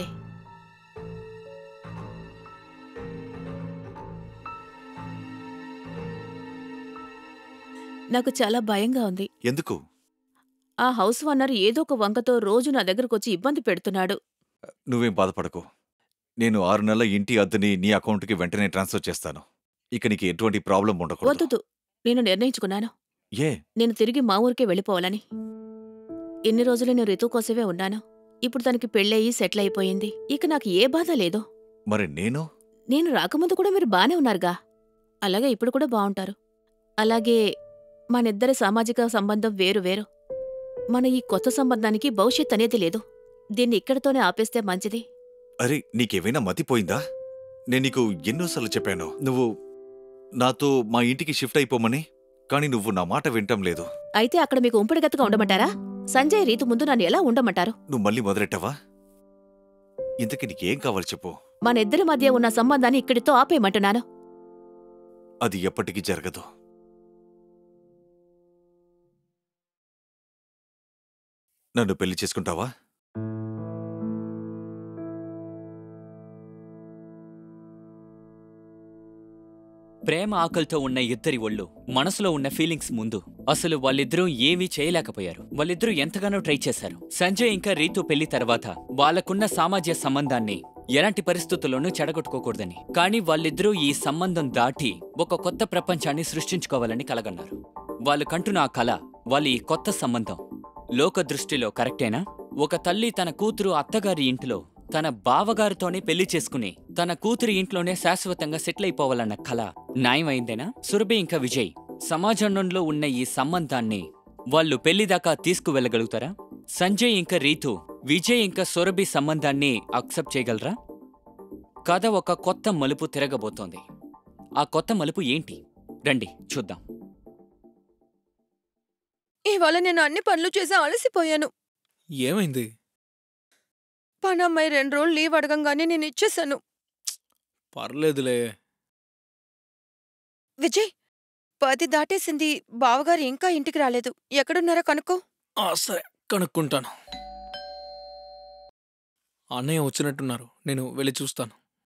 నాకు చాలా భయంగా ఉంది ఎందుకు ఆ హౌస్ ఓనర్ ఏదో ఒక వంకతో రోజు నా దగ్గరకొచ్చి ఇబ్బంది పెడుతున్నాడు నువ్వేం బాధపడకు నేను ఆరు నెలల ఇంటి అద్దెని నీ అకౌంట్కి వెంటనే ట్రాన్స్ఫర్ చేస్తాను ఇక నీకు ఎటువంటి ప్రాబ్లం ఉండకూడదు వద్దు నేను నిర్ణయించుకున్నాను ఏ నేను తిరిగి మా ఊరికే వెళ్ళిపోవాలని ఇన్ని రోజులు నేను రితు కోసమే ఉన్నాను ఇప్పుడు తనకి పెళ్ళయి సెటిల్ అయిపోయింది ఇక నాకు ఏ బాధ లేదు మరి నేను నేను రాకముందు కూడా మీరు బానే ఉన్నారుగా అలాగే ఇప్పుడు కూడా బావుంటారు అలాగే మనిద్దరి సామాజిక సంబంధం వేరు వేరు మన ఈ కొత్త సంబంధానికి భవిష్యత్ అనేది లేదు దీన్ని ఇక్కడితోనే ఆపేస్తే మంచిది అరే నీకేమైనా మతిపోయిందా నేను నీకు ఎన్నోసార్లు చెప్పాను నువ్వు నాతో మా ఇంటికి షిఫ్ట్ అయిపోమని కానీ నువ్వు నా మాట వింటం లేదు అయితే అక్కడ మీకు ఉంపడిగతగా ఉండమంటారా సంజయ్ రీతు ముందు నన్ను ఎలా ఉండమంటారు నువ్వు మళ్ళీ మొదలెట్టావా ఇంతకీ నీకేం కావాలి చెప్పు మనిద్దరి మధ్య ఉన్న సంబంధాన్ని ఇక్కడితో ఆపేయమంటున్నాను అది ఎప్పటికీ జరగదు నన్ను పెళ్లి చేసుకుంటావా ప్రేమ ఆకలితో ఉన్న ఇద్దరి ఒళ్ళు మనసులో ఉన్న ఫీలింగ్స్ ముందు అసలు వాళ్ళిద్దరూ ఏమీ చేయలేకపోయారు వాళ్ళిద్దరూ ఎంతగానో ట్రై చేశారు సంజయ్ ఇంకా రీతు పెళ్లి తర్వాత వాళ్ళకున్న సామాజిక సంబంధాన్ని ఎలాంటి పరిస్థితుల్లోనూ చెడగొట్టుకోకూడదని కానీ వాళ్ళిద్దరూ ఈ సంబంధం దాటి ఒక కొత్త ప్రపంచాన్ని సృష్టించుకోవాలని కలగన్నారు వాళ్ళు కంటున్న ఆ కళ వాళ్ళ ఈ కొత్త సంబంధం లోక దృష్టిలో కరెక్టేనా ఒక తల్లి తన కూతురు అత్తగారి ఇంటిలో తన బావగారితోనే పెళ్లి చేసుకుని తన కూతురి ఇంట్లోనే శాశ్వతంగా సెటిల్ అయిపోవాలన్న కళ న్యాయమైందేనా సురభి ఇంకా విజయ్ సమాజంలో ఉన్న ఈ సంబంధాన్ని వాళ్ళు పెళ్లి దాకా తీసుకువెళ్ళగలుగుతారా సంజయ్ ఇంకా రీతు విజయ్ ఇంకా సొరభి సంబంధాన్ని అక్సెప్ట్ చేయగలరా కథ ఒక కొత్త మలుపు తిరగబోతోంది ఆ కొత్త మలుపు ఏంటి రండి చూద్దాం ఇవాళ నేను అన్ని పనులు చేసి అలసిపోయాను ఏమైంది పనమ్మాయి రెండు రోజులు లీవ్ అడగంగానే నేను ఇచ్చేశాను పర్లేదులే విజయ్ పది దాటేసింది బావగారు ఇంకా ఇంటికి రాలేదు ఎక్కడున్నారో కనుక్కో ఆ, సరే కనుక్కుంటాను అన్నయ్య వచ్చినట్టున్నారు నేను వెళ్ళి చూస్తాను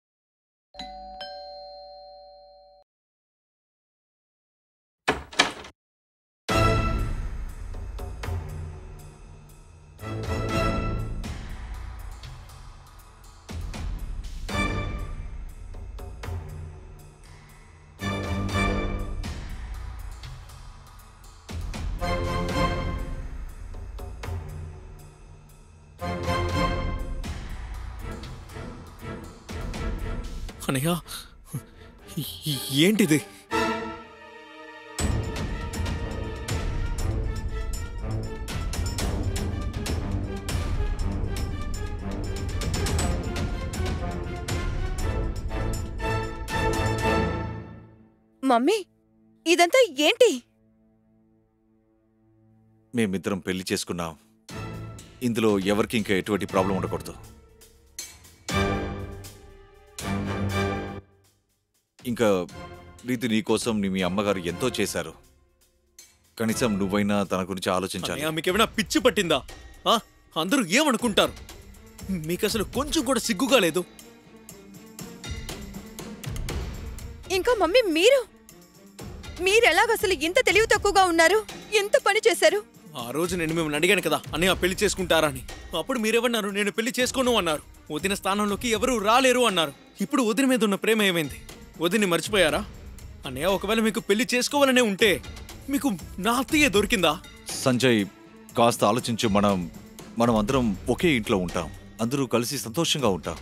అన్నయ్య ఈ- ఏంటిది మమ్మీ ఇదంతా ఏంటి మేమిద్దరం పెళ్లి చేసుకున్నాం ఇందులో ఎవరికి ఇంకా ఎటువంటి ప్రాబ్లం ఉండకూడదు ఇంకా రీతి నీ కోసం నీ మీ అమ్మగారు ఎంతో చేశారు కనీసం నువ్వైనా తన గురించి ఆలోచించాలి అన్నయ్య మీకేమైనా పిచ్చి పట్టిందా ఆ? అందరూ ఏమనుకుంటారు మీకు అసలు కొంచెం కూడా సిగ్గుగా లేదు ఇంకా మమ్మీ మీరు మీరెలాగసలు ఇంత తెలివి తక్కువగా ఉన్నారు ఎంత పని చేశారు ఆ రోజు నేను మిమ్మల్ని అడిగాను కదా అన్నయ్య పెళ్లి చేసుకుంటారా అని అప్పుడు మీరేమన్నారు నేను పెళ్లి చేసుకోను అన్నారు వదిన స్థానంలోకి ఎవరూ రాలేరు అన్నారు ఇప్పుడు వదిన మీద ఉన్న ప్రేమ ఏమైంది వదిని మర్చిపోయారా అన్నయ్య ఒకవేళ మీకు పెళ్లి చేసుకోవాలనే ఉంటే మీకు నా అత్తయ్య దొరికిందా సంజయ్ కాస్త ఆలోచించు మనం మనం అందరం ఒకే ఇంట్లో ఉంటాం అందరూ కలిసి సంతోషంగా ఉంటాం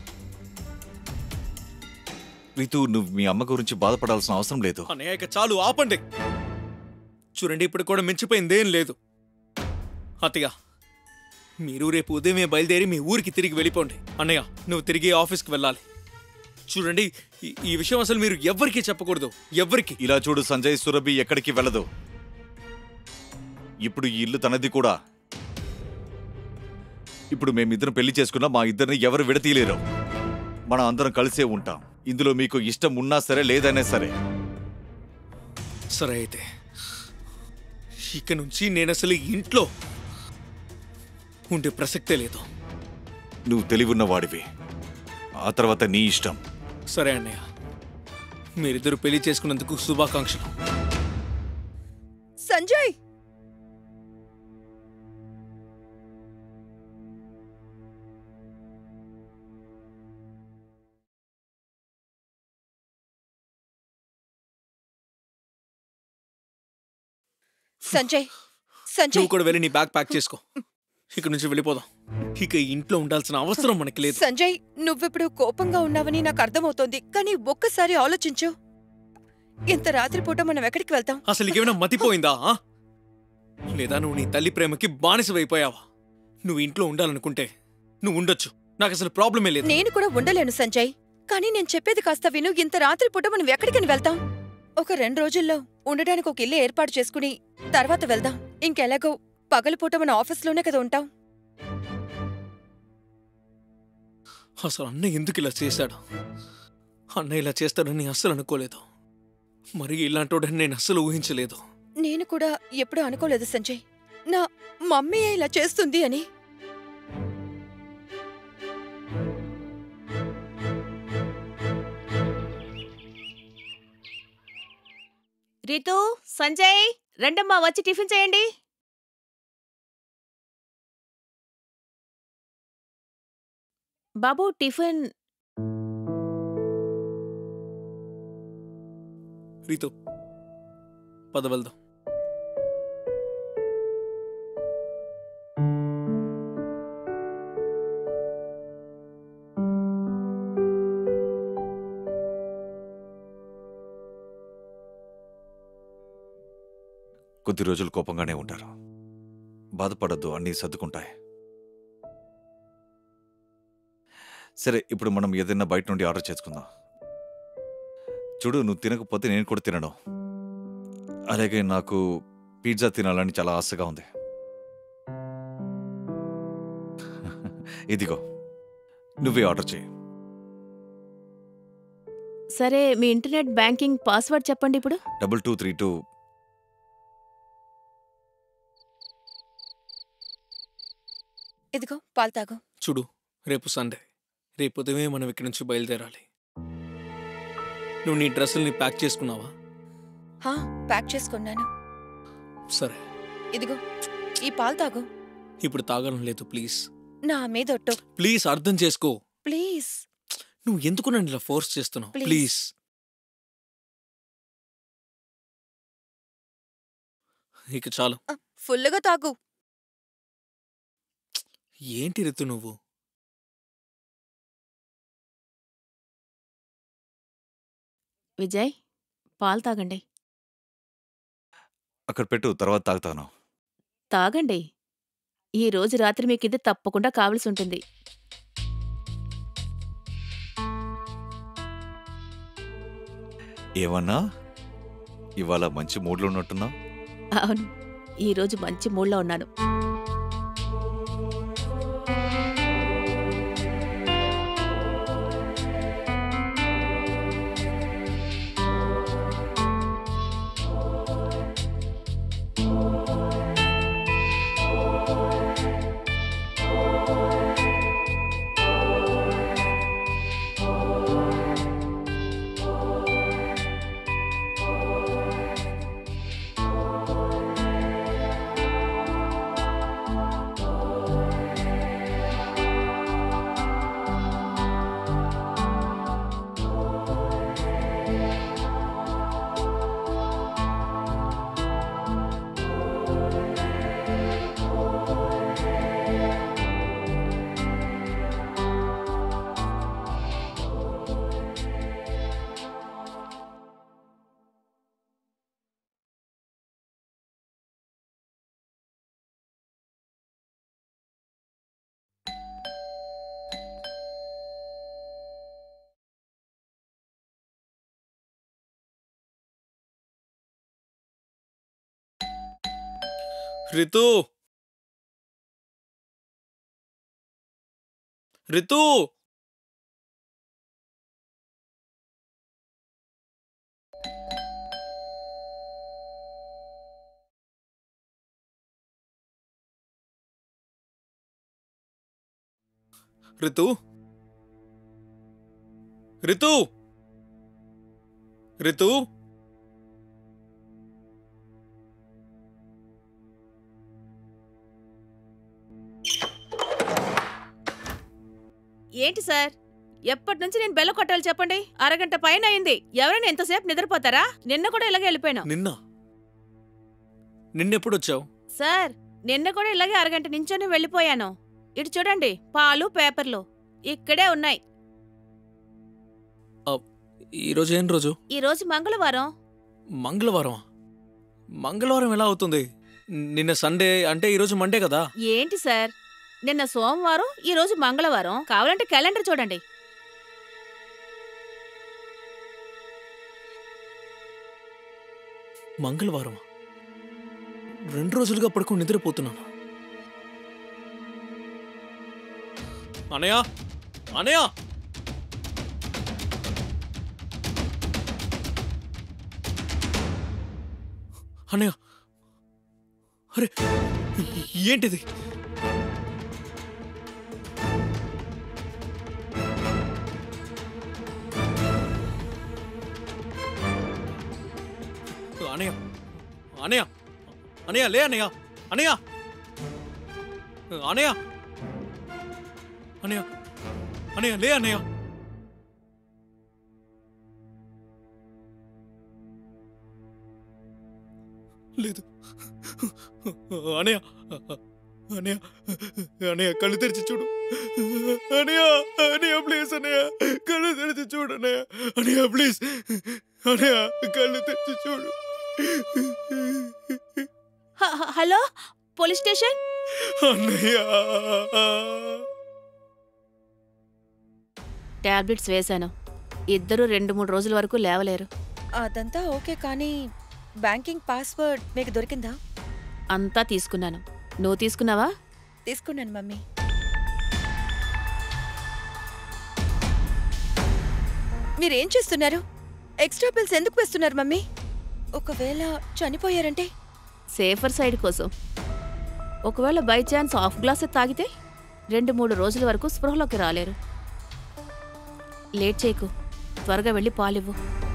రీతు నువ్వు మీ అమ్మ గురించి బాధపడాల్సిన అవసరం లేదు అన్నయ్య ఇక చాలు ఆపండి చూడండి ఇప్పుడు కూడా మించిపోయిందేం లేదు అత్తయ్య మీరు రేపు ఉదయమే బయలుదేరి మీ ఊరికి తిరిగి వెళ్ళిపోండి అన్నయ్య నువ్వు తిరిగి ఆఫీస్కి వెళ్ళాలి చూడండి ఈ- ఈ విషయం అసలు మీరు ఎవ్వరికీ చెప్పకూడదు ఎవ్వరికి ఇలా చూడు సంజయ్ సురభి ఎక్కడికి వెళ్ళదు ఇప్పుడు ఈ ఇల్లు తనది కూడా ఇప్పుడు మేమిద్దరం పెళ్లి చేసుకున్నా మా ఇద్దరిని ఎవరు విడతీయలేరు మనం అందరం కలిసే ఉంటాం ఇందులో మీకు ఇష్టం ఉన్నా సరే లేదనే సరే సరే అయితే ఇక నుంచి నేను అసలు ఈ ఇంట్లో ఉండే ప్రసక్తే లేదు నువ్వు తెలివున్న వాడివి ఆ తర్వాత నీ ఇష్టం సరే అన్నయ్య మీరిద్దరు పెళ్లి చేసుకున్నందుకు శుభాకాంక్షలు సంజయ్ సంజయ్ సంజయ్ నువ్వు కూడా వెళ్ళి నీ బ్యాగ్ ప్యాక్ చేసుకో ఇక నుంచి వెళ్ళిపోదాం ఇక ఈ ఇంట్లో ఉండాల్సిన అవసరం మనకి లేదు సంజయ్ నువ్విప్పుడు కోపంగా ఉన్నావని నాకు అర్థమవుతోంది కానీ ఒక్కసారి ఆలోచించు ఇంత రాత్రిపూట మనం ఎక్కడికి వెళ్తాం అసలు నీకేమైనా మతిపోయిందా ఆ? లేదా నువ్వు నీ తల్లి ప్రేమకి బానిసవైపోయావా నువ్వు ఇంట్లో ఉండాలనుకుంటే నువ్వు ఉండొచ్చు నాకు అసలు ప్రాబ్లమే లేదు నేను కూడా ఉండలేను సంజయ్ కానీ నేను చెప్పేది కాస్త విను ఇంత రాత్రిపూట మనం ఎక్కడికని వెళ్తాం ఒక రెండు రోజుల్లో ఉండడానికి ఒక ఇల్లు ఏర్పాటు చేసుకుని తర్వాత వెళ్దాం ఇంకెలాగో పగలపూట మన ఆఫీస్లోనే కదా ఉంటాం అసలు అన్న ఎందుకు ఇలా చేశాడు అన్న ఇలా చేస్తాడని అస్సలు అనుకోలేదు మరి ఇలాంటోడని నేను అస్సలు ఊహించలేదు నేను కూడా ఎప్పుడూ అనుకోలేదు సంజయ్ నా మమ్మీ ఇలా చేస్తుంది అని రితు సంజయ్ రండమ్మా వచ్చి టిఫిన్ చేయండి బాబు టిఫిన్ రీతు పద వెళ్దాం కొద్ది రోజులు కోపంగానే ఉంటారు బాధపడద్దు అన్నీ సర్దుకుంటాయి సరే ఇప్పుడు మనం ఏదైనా బయట నుండి ఆర్డర్ చేసుకుందాం చూడు నువ్వు తినకపోతే నేను కూడా తినను అలాగే నాకు పిజ్జా తినాలని చాలా ఆశగా ఉంది ఇదిగో నువ్వే ఆర్డర్ చేయి సరే మీ ఇంటర్నెట్ బ్యాంకింగ్ పాస్వర్డ్ చెప్పండి ఇప్పుడు డబుల్ టూ త్రీ టూ ఇదిగో పాలు తాగు చూడు రేపు సండే రేపు ఉదయమే మనం ఇక్కడి నుంచి బయలుదేరాలి నువ్వు నీ డ్రెస్సుల్ని ప్యాక్ చేసుకున్నావా హా ప్యాక్ చేసుకున్నాను సరే ఇదిగో ఈ పాలు తాగు ఇప్పుడు తాగడం లేదు ప్లీజ్ నా మీదొట్టు ప్లీజ్ అర్థం చేసుకో ప్లీజ్ నువ్వు ఎందుకు నన్ను ఇలా ఫోర్స్ చేస్తున్నావు Please. ప్లీజ్ ఇక చాలు ఫుల్లుగా తాగు ఏంటి రితు నువ్వు విజయ్ పాలు తాగండి అక్కడ పెట్టు తర్వాత తాగుతాను తాగండి ఈ రోజు రాత్రి మీకు ఇది తప్పకుండా కావలసి ఉంటుంది ఏమన్నా ఇవాళ మంచి మూడ్లో ఉన్నట్టున్నా అవును ఈ రోజు మంచి మూడ్లో ఉన్నాను రితు రితు రితు రితు రితు ఏంటి సార్ ఎప్పటి నుంచి నేను బెల్ల కొట్టాలి చెప్పండి అరగంట పైన అయింది ఎవరైనా ఎంతసేపు నిద్రపోతారా నిన్న కూడా ఇలాగే వెళ్ళిపోయాను నిన్న నిన్నెప్పుడు వచ్చావు సార్ నిన్న కూడా ఇలాగే అరగంట నించొని వెళ్ళిపోయాను ఇటు చూడండి పాలు పేపర్లు ఇక్కడే ఉన్నాయి ఈరోజు ఏం రోజు ఈ రోజు మంగళవారం మంగళవారం మంగళవారం ఎలా అవుతుంది నిన్న సండే అంటే ఈరోజు మండే కదా ఏంటి సార్ నిన్న సోమవారం ఈ రోజు మంగళవారం కావాలంటే క్యాలెండర్ చూడండి మంగళవారం రెండు రోజులుగా పడుకొని నిద్రపోతున్నాను అనయ్య అనయ్య అనయ్య అరే ఏంటిది అనయ్య అనయ్య అనయ్య లే అనయ్య అనయ్య అనయ్య అనయ్య అనయ్య లే అనయ్య లేదు అనయ్య అనయ్య అనయ్య కళ్ళు తెరిచి చూడు అనయ్య అనయ్య ప్లీజ్ అనయ్య కళ్ళు తెరిచి చూడు అనయ్య అనయ్య ప్లీజ్ అనయ్య కళ్ళు తెరిచి చూడు హ- హ- హలో పోలీస్ స్టేషన్ అన్నయ్య టాబ్లెట్స్ వేశాను ఇద్దరు రెండు మూడు రోజుల వరకు లేవలేరు అదంతా ఓకే కానీ బ్యాంకింగ్ పాస్వర్డ్ మీకు దొరికిందా అంతా తీసుకున్నాను నువ్వు తీసుకున్నావా తీసుకున్నాను మమ్మీ మీరేం చేస్తున్నారు ఎక్స్ట్రా బిల్స్ ఎందుకు వేస్తున్నారు మమ్మీ ఒకవేళ చనిపోయారంటే సేఫర్ సైడ్ కోసం ఒకవేళ బై ఛాన్స్ హాఫ్ గ్లాస్ తాగితే రెండు మూడు రోజుల వరకు స్పృహలోకి రాలేరు లేట్ చేయకు త్వరగా వెళ్ళి పాలివ్వు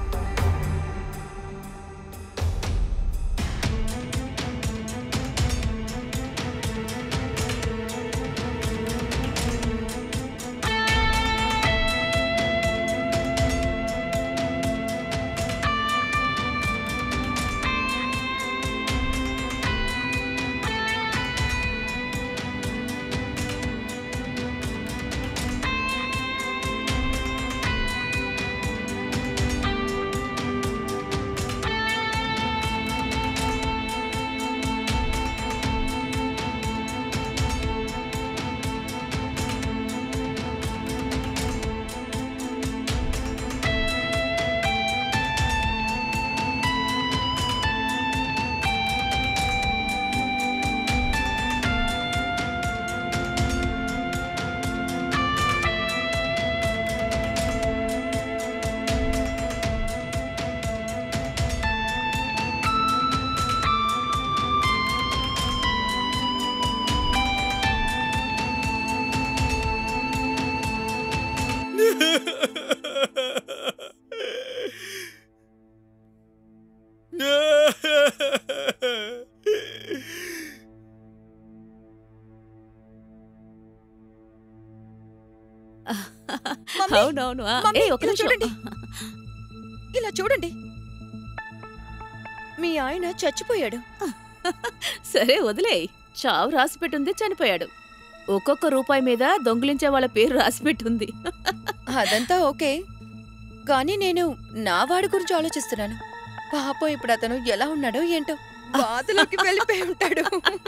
మమ్మీ, అవునవును ఆ, మమ్మీ, ఏయ్, ఒక ఇలా నిమిషం. చూడండి. ఇలా చూడండి మీ ఆయన చచ్చిపోయాడు సరే వదిలేయ్ చావు రాసిపెట్టుంది చనిపోయాడు ఒక్కొక్క రూపాయి మీద దొంగిలించే వాళ్ళ పేరు రాసిపెట్టుంది అదంతా ఓకే కానీ నేను నా వాడి గురించి ఆలోచిస్తున్నాను పాపం ఇప్పుడు అతను ఎలా ఉన్నాడో ఏంటో బాధలోకి వెళ్ళిపోయి ఉంటాడు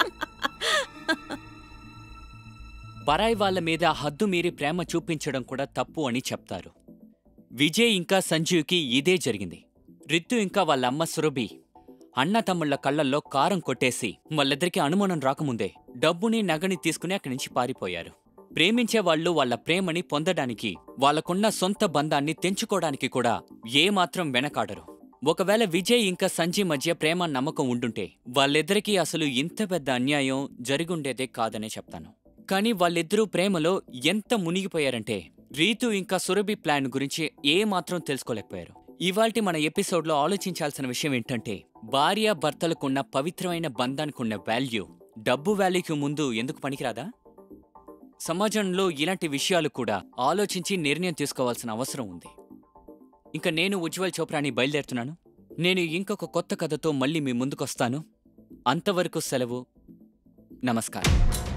పరాయి వాళ్ళ మీద హద్దు మీరి ప్రేమ చూపించడం కూడా తప్పు అని చెప్తారు విజయ్ ఇంకా సంజీవ్కి ఇదే జరిగింది రిత్తు ఇంకా వాళ్ళ అమ్మ సురభి అన్న తమ్ముళ్ల కళ్ళల్లో కారం కొట్టేసి వాళ్ళిద్దరికీ అనుమానం రాకముందే డబ్బుని నగని తీసుకుని అక్కడి నుంచి పారిపోయారు ప్రేమించే వాళ్ళు వాళ్ళ ప్రేమని పొందడానికి వాళ్ళకున్న సొంత బంధాన్ని తెంచుకోవడానికి కూడా ఏమాత్రం వెనకాడరు ఒకవేళ విజయ్ ఇంకా సంజయ్ మధ్య ప్రేమ నమ్మకం ఉండుంటే వాళ్ళిద్దరికీ అసలు ఇంత పెద్ద అన్యాయం జరిగుండేదే కాదనే చెప్తాను కానీ వాళ్ళిద్దరూ ప్రేమలో ఎంత మునిగిపోయారంటే రీతు ఇంకా సురభి ప్లాన్ గురించి ఏమాత్రం తెలుసుకోలేకపోయారు ఇవాల్టి మన ఎపిసోడ్లో ఆలోచించాల్సిన విషయం ఏంటంటే భార్య భర్తలకున్న పవిత్రమైన బంధానికి ఉన్న వాల్యూ డబ్బు వాల్యూకి ముందు ఎందుకు పనికిరాదా సమాజంలో ఇలాంటి విషయాలు కూడా ఆలోచించి నిర్ణయం తీసుకోవాల్సిన అవసరం ఉంది ఇంకా నేను ఉజ్వల్ చోప్రాని బయలుదేరుతున్నాను నేను ఇంకొక కొత్త కథతో మళ్ళీ మీ ముందుకొస్తాను అంతవరకు సెలవు నమస్కారం